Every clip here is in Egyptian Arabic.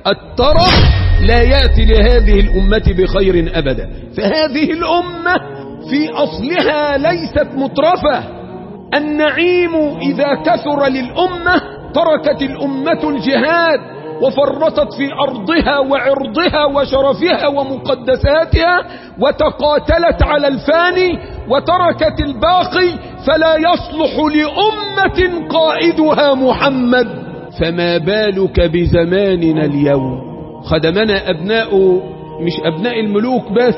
الترف لا يأتي لهذه الأمة بخير أبدا فهذه الأمة في أصلها ليست مترفة النعيم إذا كثر للأمة تركت الأمة الجهاد وفرطت في أرضها وعرضها وشرفها ومقدساتها وتقاتلت على الفاني وتركت الباقي فلا يصلح لأمة قائدها محمد فما بالك بزماننا اليوم خدمنا أبناء مش أبناء الملوك بس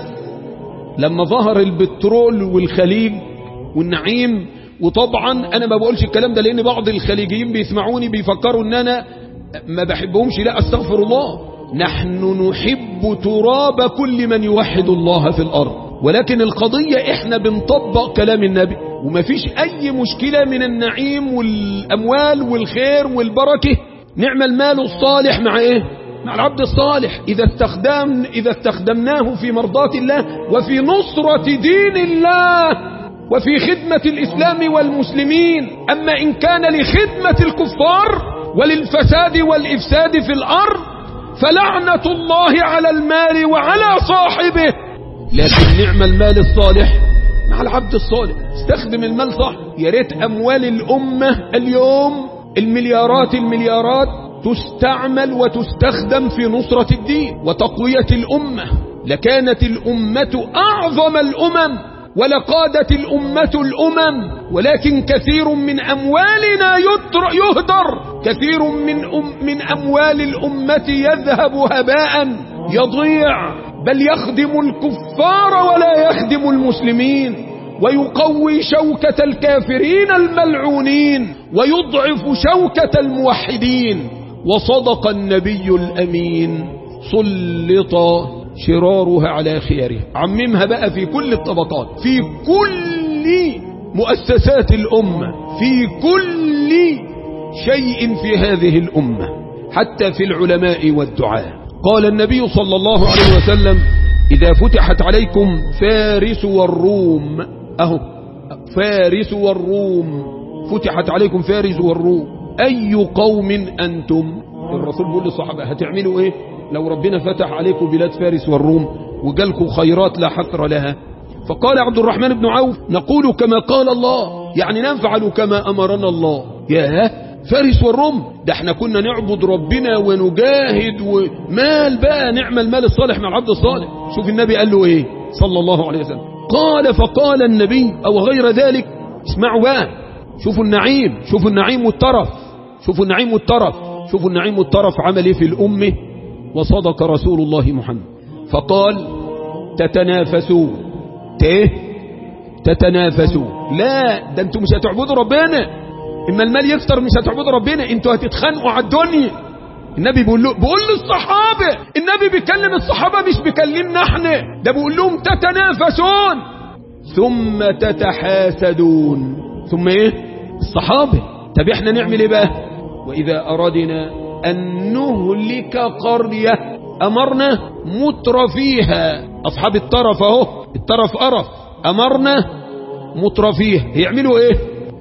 لما ظهر البترول والخليل والنعيم وطبعا أنا ما بقولش الكلام ده لأن بعض الخليجيين بيسمعوني بيفكروا أن أنا ما بحبهمش لا أستغفر الله نحن نحب تراب كل من يوحد الله في الأرض ولكن القضية احنا بنطبق كلام النبي وما فيش أي مشكلة من النعيم والأموال والخير والبركة نعم المال الصالح مع ايه مع العبد الصالح إذا استخدم إذا استخدمناه في مرضاة الله وفي نصرة دين الله وفي خدمة الإسلام والمسلمين أما إن كان لخدمة الكفار وللفساد والإفساد في الأرض فلعنة الله على المال وعلى صاحبه لكن نعم المال الصالح مع العبد الصالح استخدم المال صح يا ريت أموال الأمة اليوم المليارات المليارات تستعمل وتستخدم في نصرة الدين وتقوية الأمة لكانت الأمة أعظم الأمم ولقادت الأمة الأمم ولكن كثير من أموالنا يهدر كثير من, أم من أموال الأمة يذهب هباء يضيع بل يخدم الكفار ولا يخدم المسلمين ويقوي شوكة الكافرين الملعونين ويضعف شوكة الموحدين وصدق النبي الأمين سلط شرارها على خيارها عممها بقى في كل الطبقات في كل مؤسسات الأمة في كل شيء في هذه الأمة حتى في العلماء والدعاء قال النبي صلى الله عليه وسلم إذا فتحت عليكم فارس والروم أهو فارس والروم فتحت عليكم فارس والروم أي قوم أنتم الرسول بيقول للصحابة هتعملوا إيه لو ربنا فتح عليكم بلاد فارس والروم وجالكم خيرات لا حصر لها فقال عبد الرحمن بن عوف نقول كما قال الله يعني نفعل كما أمرنا الله يا فارس والروم ده احنا كنا نعبد ربنا ونجاهد ومال بقى نعم المال الصالح مع العبد الصالح شوف النبي قال له ايه صلى الله عليه وسلم قال فقال النبي او غير ذلك اسمعوا بقى شوفوا النعيم شوفوا النعيم والترف شوفوا النعيم والترف شوفوا النعيم والترف عمل ايه في الأمة وصدق رسول الله محمد فقال تتنافسوا ايه تتنافسوا لا ده انتوا مش هتعبدوا ربنا اما المال يكتر مش هتعبدوا ربنا انتوا هتتخانقوا على الدنيا النبي بيقول له بيقول للصحابه النبي بيكلم الصحابه مش بيكلمنا احنا ده بيقول لهم تتنافسون ثم تتحاسدون ثم ايه الصحابه طب احنا نعمل ايه بقى واذا اردنا ان نهلك قريه امرنا مترفيها اصحاب الطرف اهو الطرف قرف امرنا مترفيها يعملوا ايه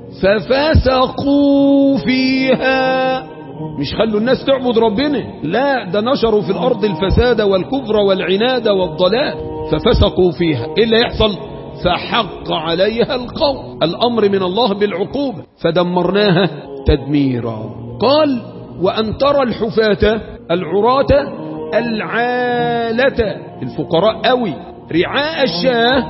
ففسقوا فيها مش خلوا الناس تعبد ربنا لا ده نشروا في الأرض الفساد والكفر والعناد والضلال ففسقوا فيها إيه اللي يحصل فحق عليها القول الأمر من الله بالعقوبة فدمرناها تدميرا قال وأن ترى الحفاة العراة العالة الفقراء قوي رعاء الشاه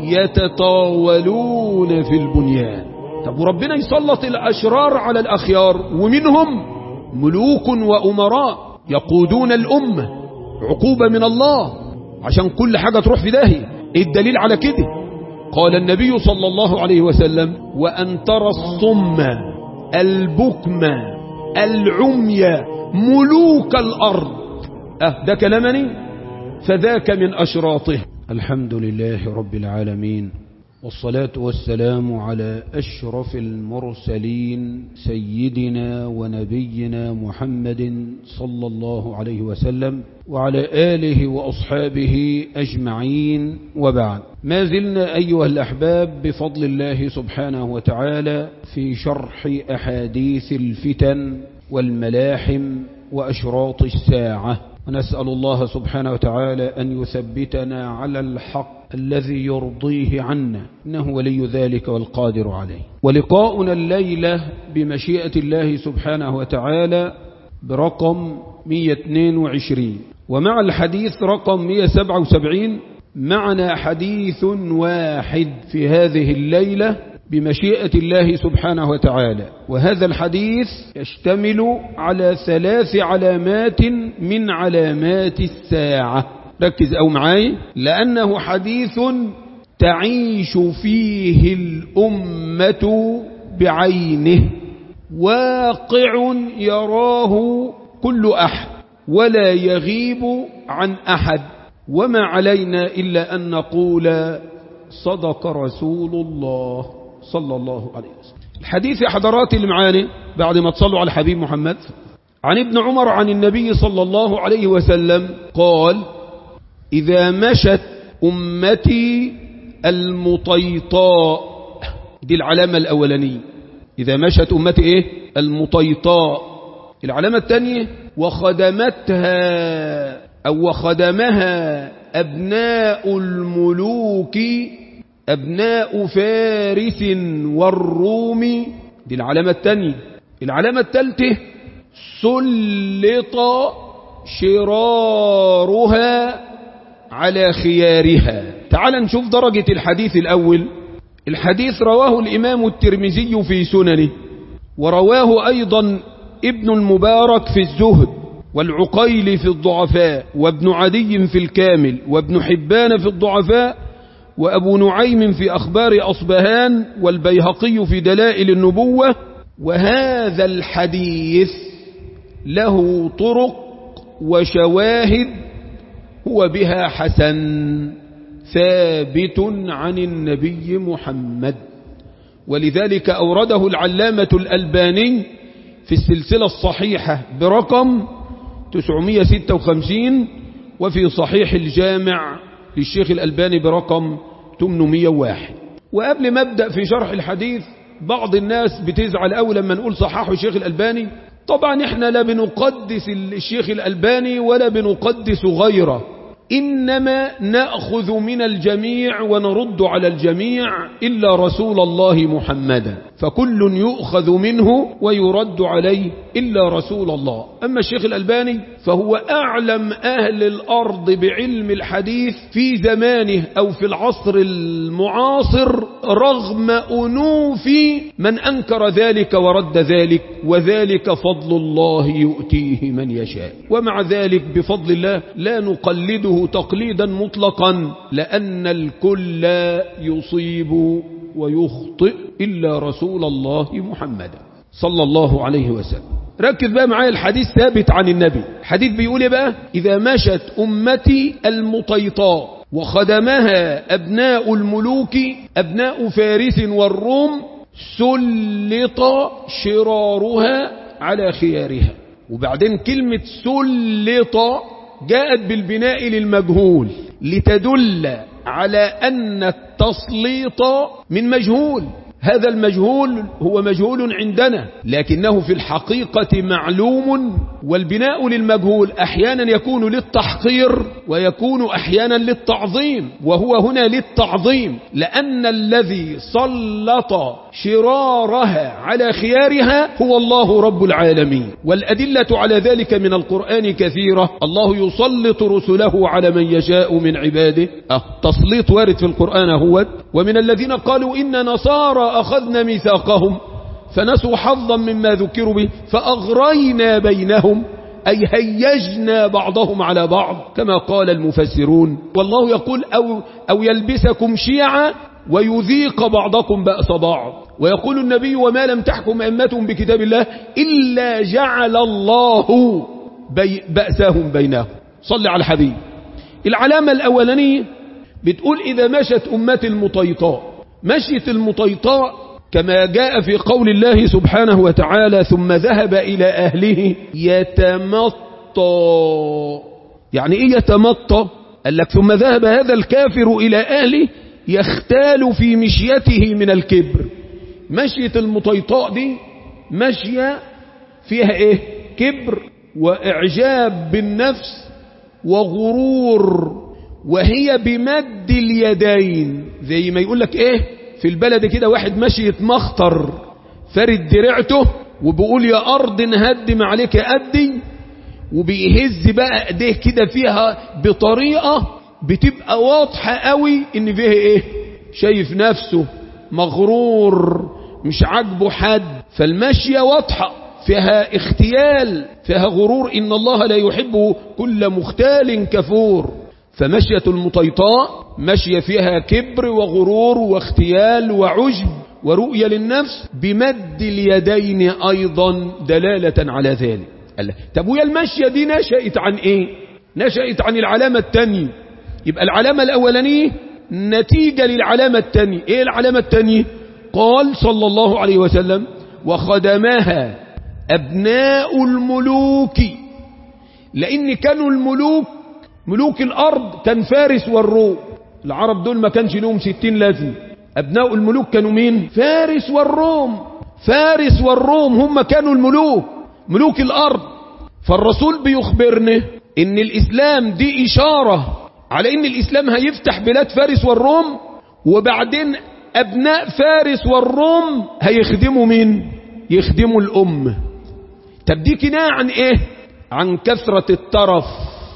يتطاولون في البنيان طب وربنا يسلط الأشرار على الأخيار ومنهم ملوك وأمراء يقودون الأمة عقوبة من الله عشان كل حاجة تروح في داهية إيه الدليل على كده قال النبي صلى الله عليه وسلم وأن ترى الصم البكم العمي ملوك الأرض أه ده كلامني فذاك من أشراطه الحمد لله رب العالمين والصلاة والسلام على أشرف المرسلين سيدنا ونبينا محمد صلى الله عليه وسلم وعلى آله وأصحابه أجمعين وبعد ما زلنا أيها الأحباب بفضل الله سبحانه وتعالى في شرح أحاديث الفتن والملاحم وأشراط الساعة ونسأل الله سبحانه وتعالى أن يثبتنا على الحق الذي يرضيه عنا إنه ولي ذلك والقادر عليه ولقاؤنا الليلة بمشيئة الله سبحانه وتعالى برقم 122 ومع الحديث رقم 177 معنا حديث واحد في هذه الليلة بمشيئة الله سبحانه وتعالى وهذا الحديث يشتمل على ثلاث علامات من علامات الساعة ركز أو معاي لأنه حديث تعيش فيه الأمة بعينه واقع يراه كل أحد ولا يغيب عن أحد وما علينا إلا أن نقول صدق رسول الله صلى الله عليه وسلم الحديث يا حضرات اللي معاني بعد ما تصلوا على الحبيب محمد عن ابن عمر عن النبي صلى الله عليه وسلم قال إذا مشت أمتي المطيطاء دي العلامة الأولانية إذا مشت أمتي إيه المطيطاء العلامة الثانية وخدمتها أو وخدمها أبناء الملوك أبناء فارس والروم دي العلامة الثانية العلامة الثالثة سلط شرارها على خيارها تعال نشوف درجة الحديث الأول الحديث رواه الإمام الترمذي في سننه ورواه أيضا ابن المبارك في الزهد والعقيل في الضعفاء وابن عدي في الكامل وابن حبان في الضعفاء وأبو نعيم في أخبار أصبهان والبيهقي في دلائل النبوة وهذا الحديث له طرق وشواهد هو بها حسن ثابت عن النبي محمد ولذلك أورده العلامة الألباني في السلسلة الصحيحة برقم 956 وفي صحيح الجامع للشيخ الألباني برقم 801 وقبل ما أبدأ في شرح الحديث بعض الناس بتزعل أول لما نقول صححه الشيخ الألباني طبعا احنا لا بنقدس الشيخ الألباني ولا بنقدس غيره إنما نأخذ من الجميع ونرد على الجميع إلا رسول الله محمدا فكل يؤخذ منه ويرد عليه إلا رسول الله أما الشيخ الألباني فهو أعلم أهل الأرض بعلم الحديث في زمانه أو في العصر المعاصر رغم أنوف من أنكر ذلك ورد ذلك وذلك فضل الله يؤتيه من يشاء ومع ذلك بفضل الله لا نقلده تقليدا مطلقا لأن الكل يصيب ويخطئ إلا رسول الله محمد صلى الله عليه وسلم ركز بقى معايا الحديث ثابت عن النبي الحديث بيقول ايه بقى إذا مشت أمتي المطيطاء وخدمها أبناء الملوك أبناء فارس والروم سلط شرارها على خيارها وبعدين كلمة سلط جاءت بالبناء للمجهول لتدل على أن التسليط من مجهول هذا المجهول هو مجهول عندنا لكنه في الحقيقة معلوم والبناء للمجهول أحيانا يكون للتحقير ويكون أحيانا للتعظيم وهو هنا للتعظيم لأن الذي سلط شرارها على خيارها هو الله رب العالمين والأدلة على ذلك من القرآن كثيرة الله يسلط رسله على من يشاء من عباده أه تسليط وارد في القرآن هو ومن الذين قالوا إن نصارى أخذنا ميثاقهم فنسوا حظا مما ذكروا به فأغرينا بينهم أي هيجنا بعضهم على بعض كما قال المفسرون والله يقول أو, أو يلبسكم شيعا ويذيق بعضكم بأس بعض ويقول النبي وما لم تحكم أئمتهم بكتاب الله إلا جعل الله بي بأسهم بينهم صل على الحبيب العلامة الأولانية بتقول إذا مشت أمة المطيطاء مشيت المطيطاء كما جاء في قول الله سبحانه وتعالى ثم ذهب إلى أهله يتمطى يعني إيه يتمطى قال لك ثم ذهب هذا الكافر إلى أهله يختال في مشيته من الكبر مشية المطيطاء دي مشية فيها إيه كبر وإعجاب بالنفس وغرور وهي بمد اليدين زي ما يقول لك ايه في البلد كده واحد ماشي يتمخطر فرد درعته وبيقول يا ارض نهدم عليك ادي وبيهز بقى ايديه كده فيها بطريقه بتبقى واضحه قوي ان فيها ايه شايف نفسه مغرور مش عاجبه حد فالماشيه واضحه فيها اختيال فيها غرور ان الله لا يحب كل مختال كفور فمشية المطيطاء مشية فيها كبر وغرور واختيال وعجب ورؤية للنفس بمد اليدين أيضا دلالة على ذلك قال طب ويا المشية دي نشأت عن ايه نشأت عن العلامة التانية يبقى العلامة الأولانية نتيجة للعلامة التانية ايه العلامة التانية قال صلى الله عليه وسلم وخدمها أبناء الملوك لأن كانوا الملوك ملوك الأرض كان فارس والروم العرب دول ما كانش لهم ستين لازم أبناء الملوك كانوا مين فارس والروم فارس والروم هم كانوا الملوك ملوك الأرض فالرسول بيخبرنا إن الإسلام دي إشارة على إن الإسلام هيفتح بلاد فارس والروم وبعدين أبناء فارس والروم هيخدموا مين يخدموا الأم طب دي كناية عن إيه عن كثرة الترف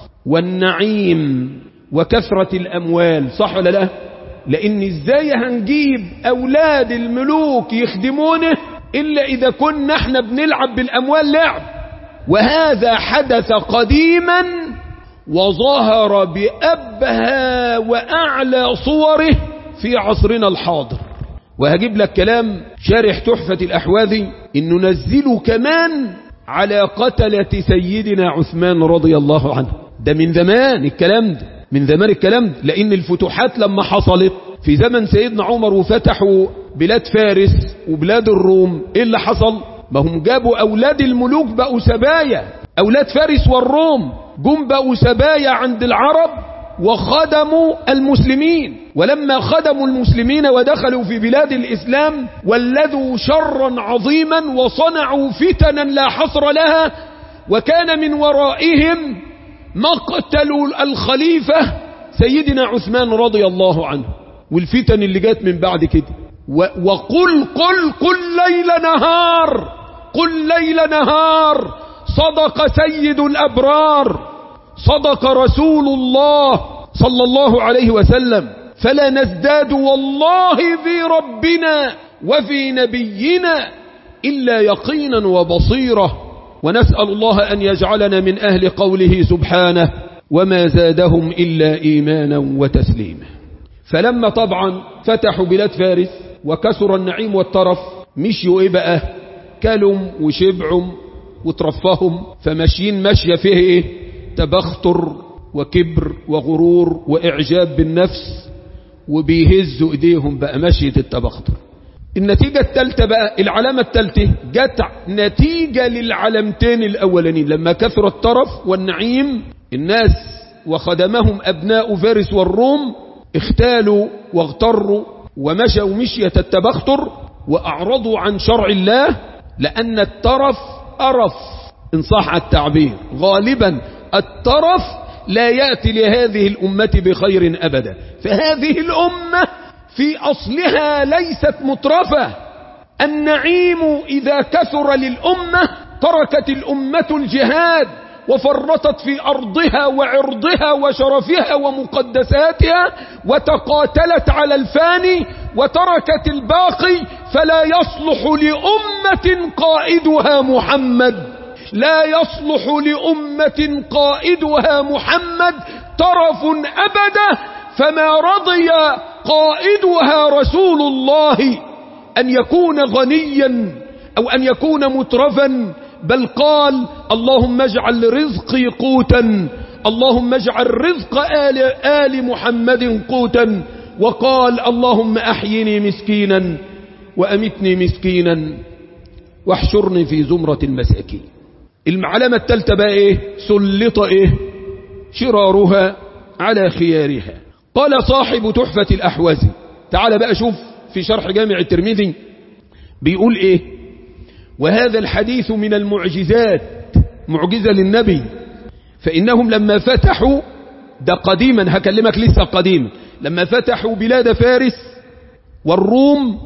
والنعيم وكثرة الأموال صح ولا لا لأن إزاي هنجيب أولاد الملوك يخدمونه إلا إذا كنا احنا بنلعب بالأموال لعب وهذا حدث قديما وظهر بأبهى وأعلى صوره في عصرنا الحاضر وهجيب لك كلام شارح تحفة الأحواذي إن ننزله كمان على قتلة سيدنا عثمان رضي الله عنه ده من زمان الكلام ده من زمان الكلام ده لأن الفتوحات لما حصلت في زمن سيدنا عمر وفتحوا بلاد فارس وبلاد الروم ايه اللي حصل ما هم جابوا أولاد الملوك بقوا سبايا أولاد فارس والروم جم بقوا سبايا عند العرب وخدموا المسلمين ولما خدموا المسلمين ودخلوا في بلاد الإسلام ولدوا شرا عظيما وصنعوا فتنا لا حصر لها وكان من ورائهم مقتل الخليفة سيدنا عثمان رضي الله عنه والفتن اللي جات من بعد كده وقل قل قل ليل نهار قل ليل نهار صدق سيد الأبرار صدق رسول الله صلى الله عليه وسلم فلا نزداد والله في ربنا وفي نبينا إلا يقينا وبصيرة ونسأل الله أن يجعلنا من أهل قوله سبحانه وما زادهم إلا إيمانا وتسليما فلما طبعا فتحوا بلاد فارس وكسر النعيم والطرف مشيوا إيه بقى كلم وشبعهم وترفهم فماشيين ماشية فيه إيه تبختر وكبر وغرور وإعجاب بالنفس وبيهزوا إيديهم بقى مشية التبختر النتيجة التالتة بقى العلامة التالتة جت نتيجة للعلامتين الأولانيين لما كثر الطرف والنعيم الناس وخدمهم أبناء فارس والروم اختالوا واغتروا ومشوا مشية التبختر وأعرضوا عن شرع الله لأن الترف أرف إن صح التعبير غالبا الترف لا يأتي لهذه الأمة بخير أبدا فهذه الأمة في أصلها ليست مترفة النعيم إذا كثر للأمة تركت الأمة الجهاد وفرطت في أرضها وعرضها وشرفها ومقدساتها وتقاتلت على الفاني وتركت الباقي فلا يصلح لأمة قائدها محمد لا يصلح لأمة قائدها محمد ترف أبدا فما رضي قائدها رسول الله أن يكون غنيا أو أن يكون مترفا بل قال اللهم اجعل رزقي قوتا اللهم اجعل رزق آل, آل محمد قوتا وقال اللهم أحيني مسكينا وأمتني مسكينا واحشرني في زمرة المساكين العلامة التالتة بقى ايه سلط ايه شرارها على خيارها قال صاحب تحفة الأحوازي تعال بقى شوف في شرح جامع الترمذي بيقول ايه وهذا الحديث من المعجزات معجزة للنبي فإنهم لما فتحوا ده قديما هكلمك لسه قديما لما فتحوا بلاد فارس والروم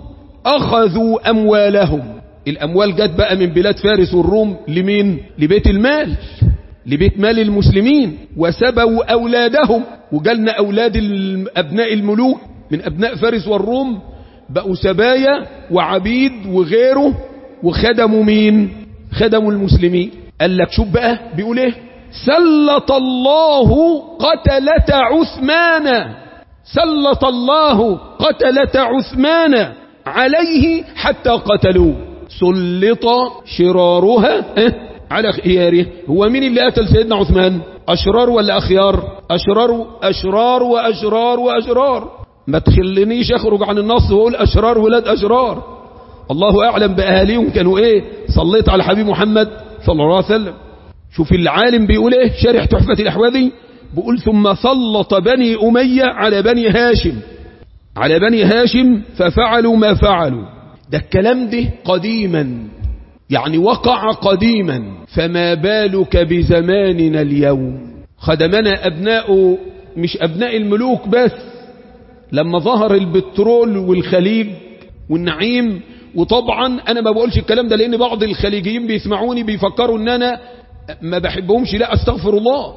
أخذوا أموالهم الأموال جت بقى من بلاد فارس والروم لمين لبيت المال لبيت مال المسلمين وسبوا أولادهم وجالنا أولاد أبناء الملوك من أبناء فارس والروم بقوا سبايا وعبيد وغيره وخدموا مين خدموا المسلمين قال لك شوف بقى بيقول ايه سلط الله قتلة عثمان سلط الله قتلة عثمان عليه حتى قتلوه سلط شرارها على خياره هو مين اللي قتل سيدنا عثمان أشرار ولا أخيار أشرار أشرار وأشرار وأشرار ما تخلينيش أخرج عن النص وأقول أشرار ولاد أشرار الله أعلم بأهاليهم كانوا إيه صليت على حبيب محمد صلى الله عليه وسلم شوف العالم بيقول إيه شارح تحفة الأحواذي بيقول ثم سلط بني أمية على بني هاشم على بني هاشم ففعلوا ما فعلوا ده الكلام ده قديما يعني وقع قديما فما بالك بزماننا اليوم خدمنا أبناء مش أبناء الملوك بس لما ظهر البترول والخليج والنعيم وطبعا أنا ما بقولش الكلام ده لأن بعض الخليجيين بيسمعوني بيفكروا أن أنا ما بحبهمش لا أستغفر الله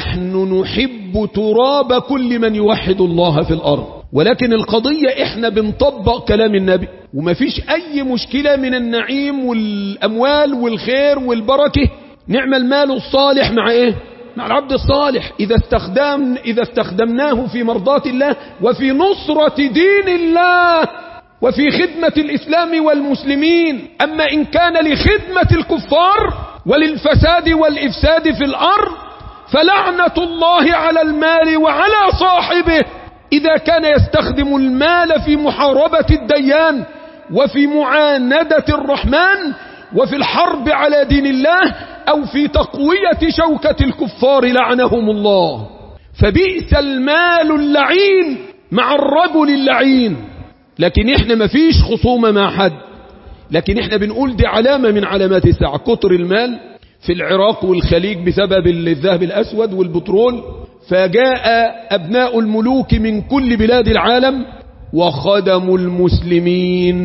نحن نحب تراب كل من يوحد الله في الأرض ولكن القضية احنا بنطبق كلام النبي وما فيش اي مشكلة من النعيم والاموال والخير والبركة نعم المال الصالح مع ايه مع العبد الصالح اذا استخدم اذا استخدمناه في مرضاة الله وفي نصرة دين الله وفي خدمة الاسلام والمسلمين اما ان كان لخدمة الكفار وللفساد والافساد في الارض فلعنة الله على المال وعلى صاحبه إذا كان يستخدم المال في محاربة الديان وفي معاندة الرحمن وفي الحرب على دين الله أو في تقوية شوكة الكفار لعنهم الله فبئس المال اللعين مع الرجل اللعين لكن احنا ما فيش خصومة مع حد لكن احنا بنقول دي علامة من علامات الساعة كتر المال في العراق والخليج بسبب الذهب الأسود والبترول فجاء أبناء الملوك من كل بلاد العالم وخدموا المسلمين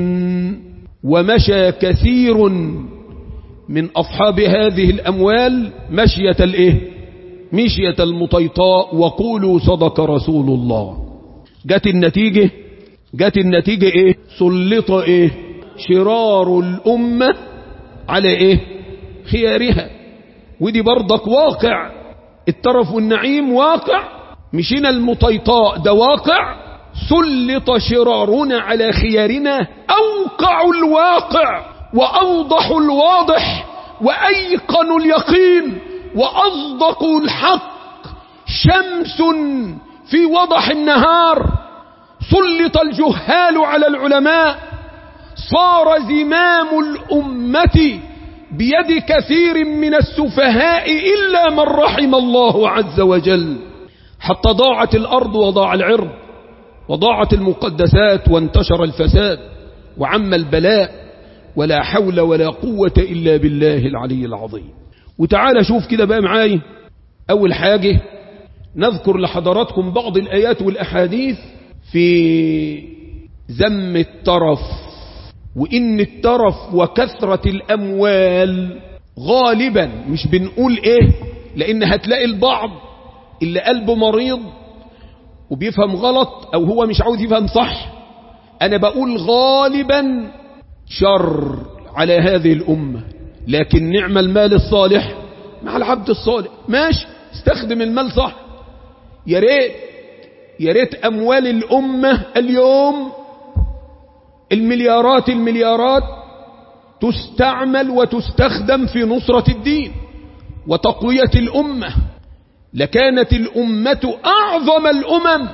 ومشى كثير من أصحاب هذه الأموال مشية الإيه مشية المطيطاء وقولوا صدق رسول الله جت النتيجة جت النتيجة إيه سلط إيه شرار الأمة على إيه خيارها ودي برضك واقع الترف والنعيم واقع مشينا المطيطاء ده واقع سلط شرارنا على خيارنا أوقع الواقع وأوضح الواضح وأيقن اليقين وأصدق الحق شمس في وضح النهار سلط الجهال على العلماء صار زمام الأمة بيد كثير من السفهاء إلا من رحم الله عز وجل حتى ضاعت الأرض وضاع العرض وضاعت المقدسات وانتشر الفساد وعم البلاء ولا حول ولا قوة إلا بالله العلي العظيم وتعالى شوف كده بقى معاي أول حاجة نذكر لحضراتكم بعض الآيات والأحاديث في ذم الترف وإن الترف وكثرة الأموال غالبا مش بنقول إيه لأن هتلاقي البعض اللي قلبه مريض وبيفهم غلط أو هو مش عاوز يفهم صح أنا بقول غالبا شر على هذه الأمة لكن نعم المال الصالح مع العبد الصالح ماشي استخدم المال صح يا ريت يا ريت أموال الأمة اليوم المليارات المليارات تستعمل وتستخدم في نصرة الدين وتقوية الأمة لكانت الأمة أعظم الأمم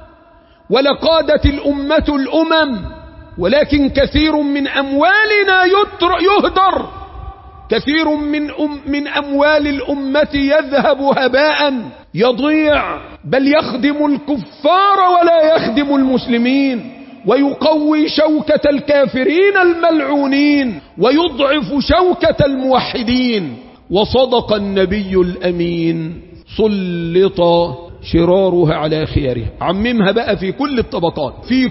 ولقادت الأمة الأمم ولكن كثير من أموالنا يهدر كثير من, أم من أموال الأمة يذهب هباء يضيع بل يخدم الكفار ولا يخدم المسلمين ويقوي شوكة الكافرين الملعونين ويضعف شوكة الموحدين وصدق النبي الأمين سلط شرارها على خيارها عممها بقى في كل الطبقات في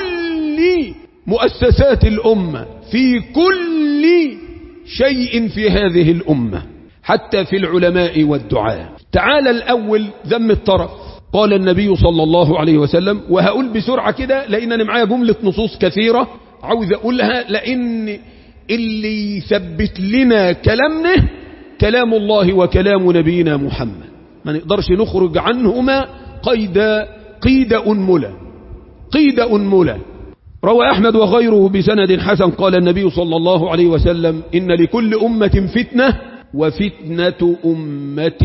كل مؤسسات الأمة في كل شيء في هذه الأمة حتى في العلماء والدعاء تعال الأول ذم الطرف قال النبي صلى الله عليه وسلم وهقول بسرعة كده لأن أنا معايا جملة نصوص كثيرة عاوز أقولها لأن اللي يثبت لنا كلامنا كلام الله وكلام نبينا محمد ما نقدرش نخرج عنهما قيد قيد أنملة قيد أنملة روى أحمد وغيره بسند حسن قال النبي صلى الله عليه وسلم إن لكل أمة فتنة وفتنة أمة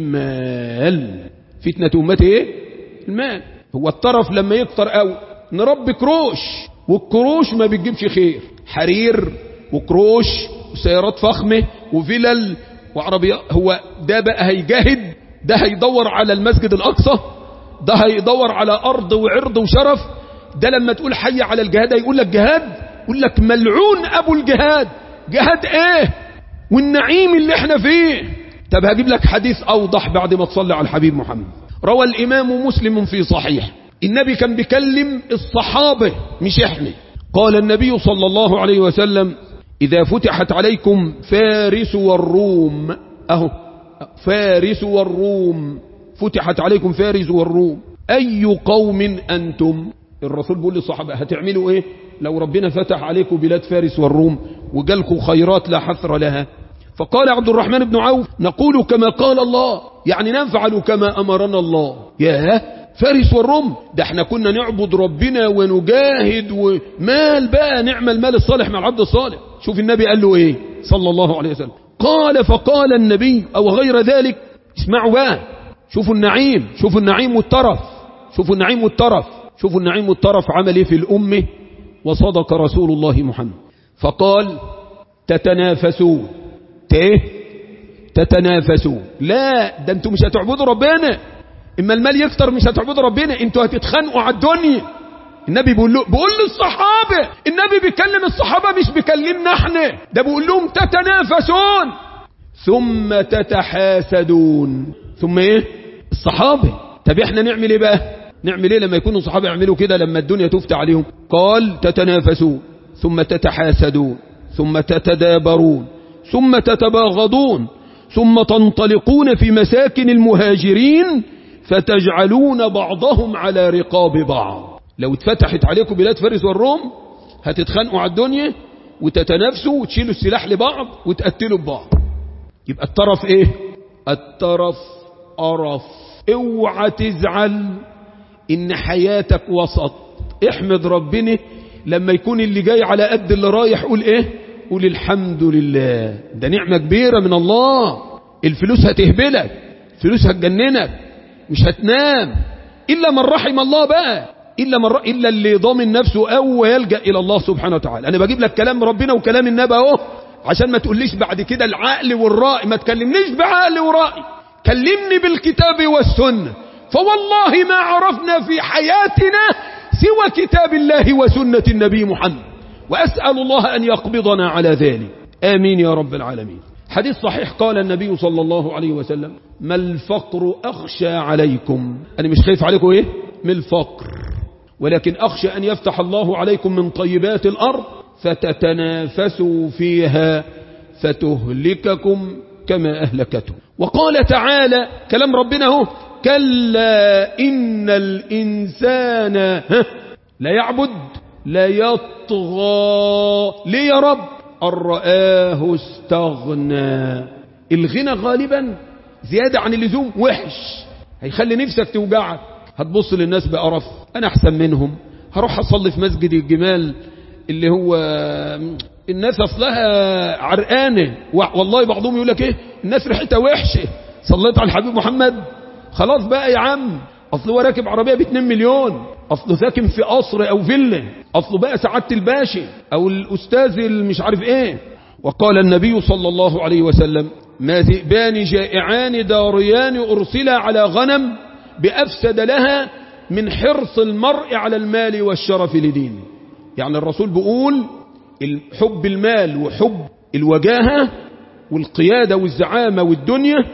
المال فتنة أمة إيه؟ المال هو الطرف لما يكتر قوي نربي كروش والكروش ما بتجيبش خير حرير وكروش وسيارات فخمة وفلل وعربيات هو ده بقى هيجاهد ده هيدور على المسجد الأقصى ده هيدور على أرض وعرض وشرف ده لما تقول حي على الجهاد هيقول لك جهاد يقول لك ملعون أبو الجهاد جهاد ايه والنعيم اللي احنا فيه طب هجيب لك حديث أوضح بعد ما تصلي على الحبيب محمد روى الإمام مسلم في صحيح النبي كان بيكلم الصحابة مش احنا قال النبي صلى الله عليه وسلم إذا فتحت عليكم فارس والروم أهو فارس والروم فتحت عليكم فارس والروم أي قوم أنتم الرسول بيقول للصحابة هتعملوا إيه لو ربنا فتح عليكم بلاد فارس والروم وجالكم خيرات لا حثر لها فقال عبد الرحمن بن عوف نقول كما قال الله يعني نفعل كما أمرنا الله يا فارس والروم ده احنا كنا نعبد ربنا ونجاهد ومال بقى نعمل المال الصالح مع العبد الصالح شوف النبي قال له ايه صلى الله عليه وسلم قال فقال النبي او غير ذلك اسمعوا بقى شوفوا النعيم شوفوا النعيم والترف شوفوا النعيم والترف شوفوا النعيم والترف عمل ايه في الأمة وصدق رسول الله محمد فقال تتنافسون ايه تتنافسون لا ده انتوا مش هتعبدوا ربنا اما المال يكتر مش هتعبدوا ربنا انتوا هتتخانقوا على الدنيا النبي بيقول له بيقول للصحابه النبي بيكلم الصحابه مش بيكلمنا احنا ده بيقول لهم تتنافسون ثم تتحاسدون ثم ايه الصحابه طب احنا نعمل ايه بقى نعمل ايه لما يكونوا الصحابه يعملوا كده لما الدنيا تفتح عليهم قال تتنافسون ثم تتحاسدون ثم تتدابرون ثم تتباغضون ثم تنطلقون في مساكن المهاجرين فتجعلون بعضهم على رقاب بعض لو اتفتحت عليكم بلاد فارس والروم هتتخانقوا على الدنيا وتتنافسوا وتشيلوا السلاح لبعض وتقتلوا ببعض يبقى الطرف ايه الطرف قرف اوعى تزعل ان حياتك وسط احمد ربنا لما يكون اللي جاي على قد اللي رايح قول ايه قول الحمد لله ده نعمة كبيرة من الله الفلوس هتهبلك الفلوس هتجننك مش هتنام إلا من رحم الله بقى إلا, من ر... إلا اللي ضامن نفسه أو يلجأ إلى الله سبحانه وتعالى أنا بجيب لك كلام ربنا وكلام النبي اهو عشان ما تقوليش بعد كده العقل والرأي ما تكلمنيش بعقل ورأي كلمني بالكتاب والسنة فوالله ما عرفنا في حياتنا سوى كتاب الله وسنة النبي محمد وأسأل الله أن يقبضنا على ذلك آمين يا رب العالمين حديث صحيح قال النبي صلى الله عليه وسلم ما الفقر أخشى عليكم أنا مش خايف عليكم إيه من الفقر ولكن أخشى أن يفتح الله عليكم من طيبات الأرض فتتنافسوا فيها فتهلككم كما أهلكته وقال تعالى كلام ربنا هو كلا إن الإنسان لا يعبد لا يطغى ليه يا رب أن رآه استغنى الغنى غالبا زيادة عن اللزوم وحش هيخلي نفسك توجعك هتبص للناس بقرف أنا أحسن منهم هروح أصلي في مسجد الجمال اللي هو الناس أصلها عرقانة والله بعضهم يقول لك إيه الناس ريحتها وحشة صليت على الحبيب محمد خلاص بقى يا عم أصله هو راكب عربية ب 2 مليون أصله ساكن في قصر أو فيلا أصله بقى سعادة الباشا أو الأستاذ مش عارف إيه وقال النبي صلى الله عليه وسلم ما ذئبان جائعان داريان أرسلا على غنم بأفسد لها من حرص المرء على المال والشرف لدينه يعني الرسول بيقول حب المال وحب الوجاهة والقيادة والزعامة والدنيا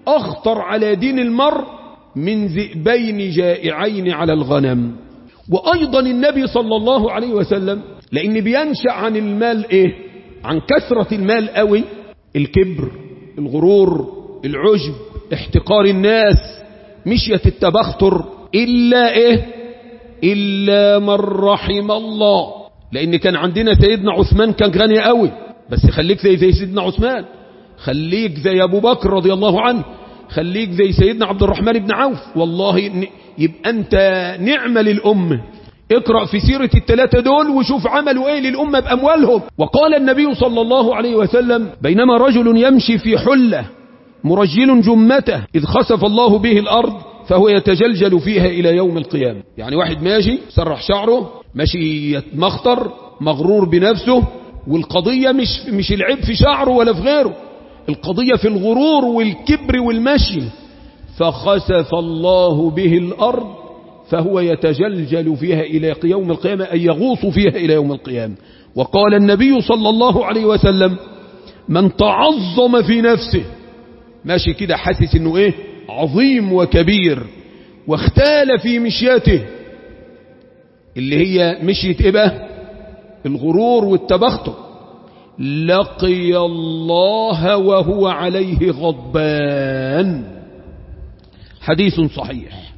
أخطر على دين المرء من ذئبين جائعين على الغنم وأيضا النبي صلى الله عليه وسلم لأن بينشأ عن المال إيه عن كثرة المال قوي الكبر الغرور العجب احتقار الناس مشية التبختر إلا إيه إلا من رحم الله لأن كان عندنا سيدنا عثمان كان غني قوي بس خليك زي, زي سيدنا عثمان خليك زي أبو بكر رضي الله عنه خليك زي سيدنا عبد الرحمن بن عوف والله يبقى أنت نعمة للأمة اقرأ في سيرة الثلاثة دول وشوف عملوا ايه للأمة بأموالهم وقال النبي صلى الله عليه وسلم بينما رجل يمشي في حلة مرجل جمته إذ خسف الله به الأرض فهو يتجلجل فيها إلى يوم القيامة يعني واحد ماشي سرح شعره ماشي يتمخطر مغرور بنفسه والقضية مش, مش العيب في شعره ولا في غيره القضية في الغرور والكبر والمشي فخسف الله به الأرض فهو يتجلجل فيها إلى يوم القيامة أي يغوص فيها إلى يوم القيامة وقال النبي صلى الله عليه وسلم من تعظم في نفسه ماشي كده حاسس انه ايه عظيم وكبير واختال في مشيته اللي هي مشية ايه بقى الغرور والتبختر لقي الله وهو عليه غضبان حديث صحيح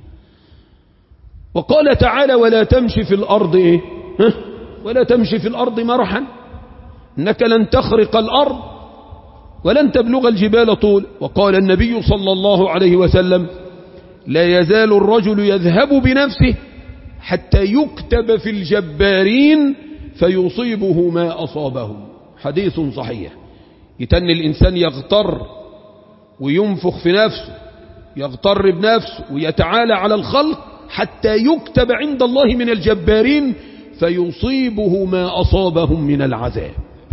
وقال تعالى ولا تمشي في الأرض إيه؟ ها؟ ولا تمشي في الأرض مرحا إنك لن تخرق الأرض ولن تبلغ الجبال طول وقال النبي صلى الله عليه وسلم لا يزال الرجل يذهب بنفسه حتى يكتب في الجبارين فيصيبه ما أصابه حديث صحيح يتن الإنسان يغتر وينفخ في نفسه يغتر بنفسه ويتعالى على الخلق حتى يكتب عند الله من الجبارين فيصيبه ما أصابهم من العذاب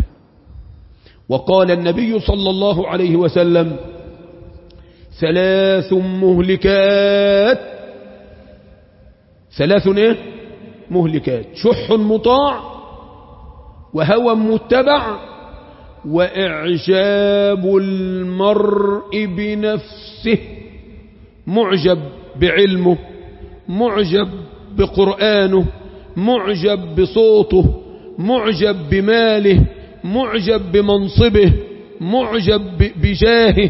وقال النبي صلى الله عليه وسلم ثلاث مهلكات ثلاث ايه مهلكات شح مطاع وهوى متبع وإعجاب المرء بنفسه معجب بعلمه معجب بقرآنه معجب بصوته معجب بماله معجب بمنصبه معجب بجاهه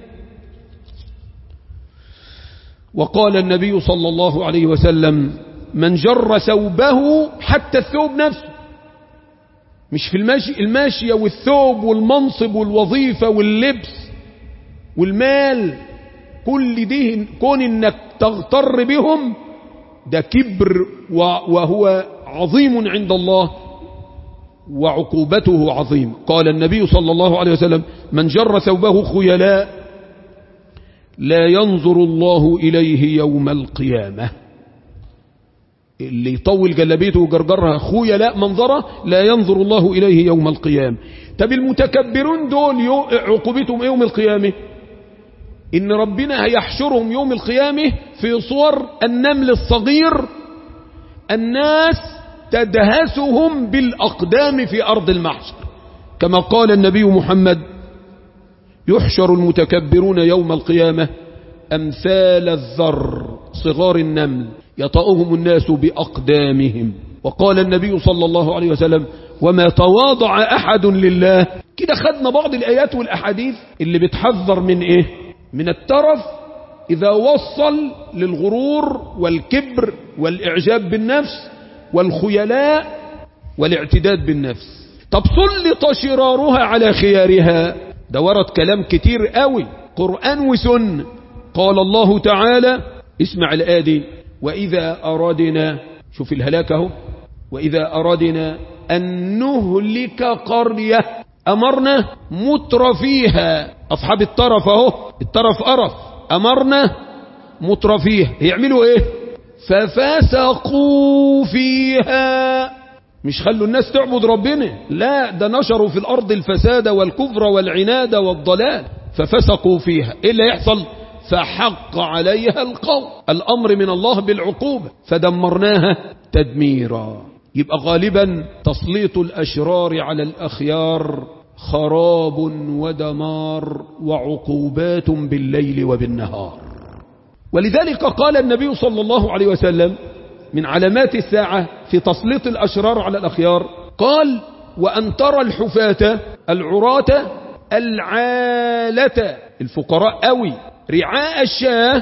وقال النبي صلى الله عليه وسلم من جر ثوبه حتى الثوب نفسه مش في الماشي الماشية والثوب والمنصب والوظيفة واللبس والمال كل دي كون انك تغتر بهم ده كبر وهو عظيم عند الله وعقوبته عظيم قال النبي صلى الله عليه وسلم من جر ثوبه خيلاء لا ينظر الله إليه يوم القيامة اللي يطول جلبيته وجرجرها خيلاء منظرة لا ينظر الله إليه يوم القيامة طب المتكبرون دول عقوبتهم يوم القيامة إن ربنا هيحشرهم يوم القيامة في صور النمل الصغير الناس تدهسهم بالأقدام في أرض المحشر كما قال النبي محمد يحشر المتكبرون يوم القيامة أمثال الذر صغار النمل يطأهم الناس بأقدامهم وقال النبي صلى الله عليه وسلم وما تواضع أحد لله كده خدنا بعض الآيات والأحاديث اللي بتحذر من إيه من الترف إذا وصل للغرور والكبر والإعجاب بالنفس والخيلاء والاعتداد بالنفس طب سلط شرارها على خيارها ده ورد كلام كتير قوي قرآن وسنة قال الله تعالى اسمع الآدي وإذا أردنا شوف الهلاك اهو وإذا أردنا أن نهلك قرية أمرنا متر فيها أصحاب الطرف اهو الطرف أرف أمرنا متر فيها يعملوا إيه ففسقوا فيها مش خلوا الناس تعبد ربنا لا ده نشروا في الأرض الفساد والكفر والعناد والضلال ففسقوا فيها إيه اللي يحصل فحق عليها القول الأمر من الله بالعقوبة فدمرناها تدميرا يبقى غالبا تسليط الأشرار على الأخيار خراب ودمار وعقوبات بالليل وبالنهار ولذلك قال النبي صلى الله عليه وسلم من علامات الساعة في تسليط الأشرار على الأخيار قال وأن ترى الحفاة العراة العالة الفقراء أوي رعاء الشاه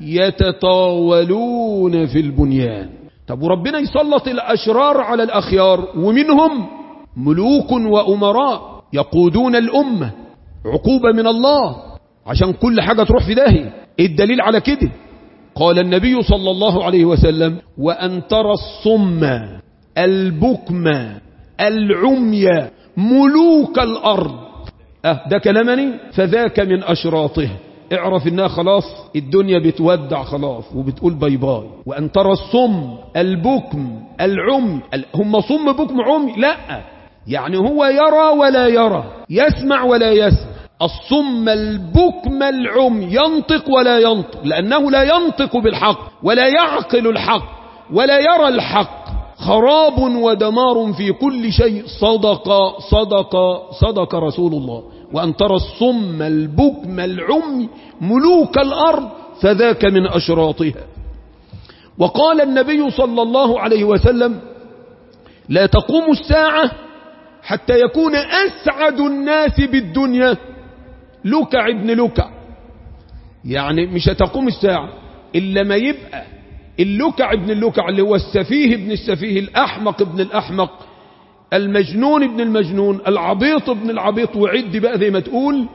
يتطاولون في البنيان طب وربنا يسلط الأشرار على الأخيار ومنهم ملوك وأمراء يقودون الأمة عقوبة من الله عشان كل حاجة تروح في داهية الدليل على كده قال النبي صلى الله عليه وسلم وأن ترى الصم البكم العمي ملوك الأرض أه ده كلامني فذاك من أشراطه اعرف انها خلاص الدنيا بتودع خلاص وبتقول باي باي وان ترى الصم البكم العمي هم صم بكم عمي لا يعني هو يرى ولا يرى يسمع ولا يسمع الصم البكم العمي ينطق ولا ينطق لأنه لا ينطق بالحق ولا يعقل الحق ولا يرى الحق خراب ودمار في كل شيء صدق صدق صدق رسول الله وأن ترى الصم البكم العمي ملوك الأرض فذاك من أشراطها وقال النبي صلى الله عليه وسلم لا تقوم الساعة حتى يكون أسعد الناس بالدنيا لكع ابن لكع يعني مش هتقوم الساعة إلا ما يبقى اللكع ابن اللكع اللي هو السفيه ابن السفيه الأحمق ابن الأحمق المجنون ابن المجنون العبيط ابن العبيط وعد بقى زي ما تقول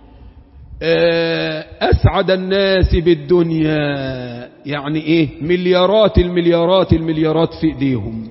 أسعد الناس بالدنيا يعني إيه مليارات المليارات المليارات في إيديهم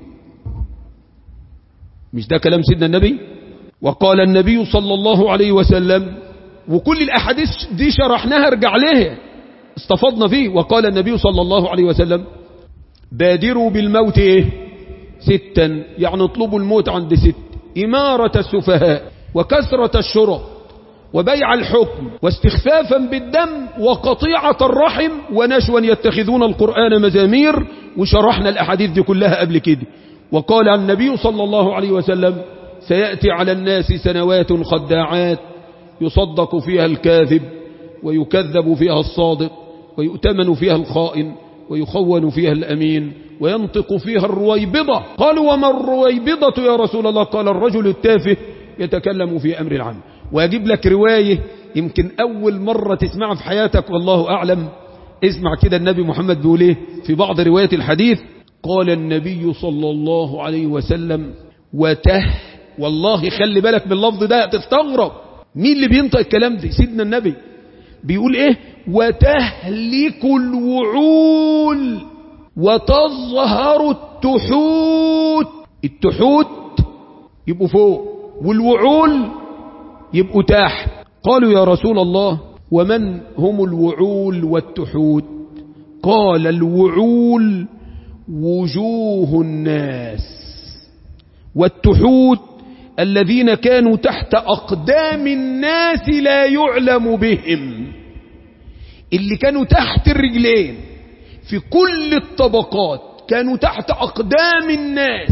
مش ده كلام سيدنا النبي وقال النبي صلى الله عليه وسلم وكل الأحاديث دي شرحناها ارجع لها استفضنا فيه وقال النبي صلى الله عليه وسلم بادروا بالموت ايه ستا يعني اطلبوا الموت عند ست إمارة السفهاء وكثرة الشرط وبيع الحكم واستخفافا بالدم وقطيعة الرحم ونشوا يتخذون القرآن مزامير وشرحنا الأحاديث دي كلها قبل كده وقال النبي صلى الله عليه وسلم سيأتي على الناس سنوات خداعات يصدق فيها الكاذب ويكذب فيها الصادق ويؤتمن فيها الخائن ويخون فيها الأمين وينطق فيها الرويبضة قالوا وما الرويبضة يا رسول الله قال الرجل التافه يتكلم في أمر العام ويجيب لك رواية يمكن أول مرة تسمعها في حياتك والله أعلم اسمع كده النبي محمد بيقول ايه في بعض روايات الحديث قال النبي صلى الله عليه وسلم وته والله خلي بالك من اللفظ ده تستغرب مين اللي بينطق الكلام ده سيدنا النبي بيقول ايه وتهلك الوعول وتظهر التحوت التحوت يبقوا فوق والوعول يبقوا تحت قالوا يا رسول الله ومن هم الوعول والتحوت قال الوعول وجوه الناس والتحوت الذين كانوا تحت أقدام الناس لا يعلم بهم اللي كانوا تحت الرجلين في كل الطبقات كانوا تحت أقدام الناس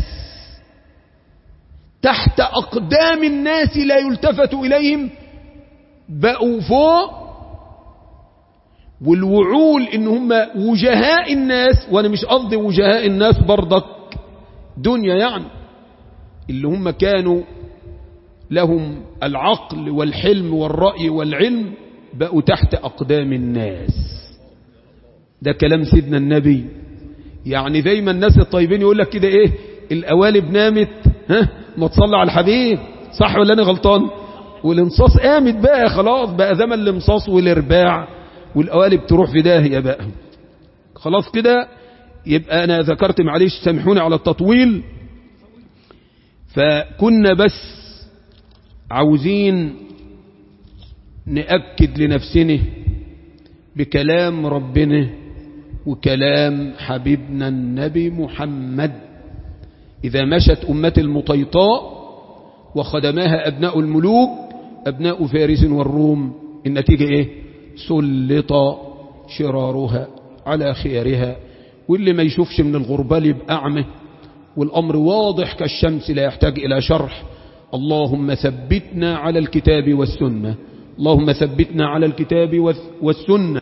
تحت أقدام الناس لا يلتفت إليهم بقوا فوق والوعول إن هم وجهاء الناس وأنا مش قصدي وجهاء الناس برضك دنيا يعني اللي هم كانوا لهم العقل والحلم والرأي والعلم بقوا تحت أقدام الناس ده كلام سيدنا النبي يعني دايما الناس الطيبين يقول لك كده ايه القوالب نامت ها ما تصلي على الحبيب صح ولا انا غلطان والانصاص قامت بقى خلاص بقى زمن الانصاص والارباع والقوالب تروح في داهيه بقى خلاص كده يبقى انا ذكرت معلش سامحوني على التطويل فكنا بس عاوزين نأكد لنفسنا بكلام ربنا وكلام حبيبنا النبي محمد إذا مشت أمة المطيطاء وخدماها أبناء الملوك أبناء فارس والروم النتيجة إيه سلط شرارها على خيارها واللي ما يشوفش من الغربال يبقى أعمى والأمر واضح كالشمس لا يحتاج إلى شرح اللهم ثبتنا على الكتاب والسنة اللهم ثبتنا على الكتاب والسنة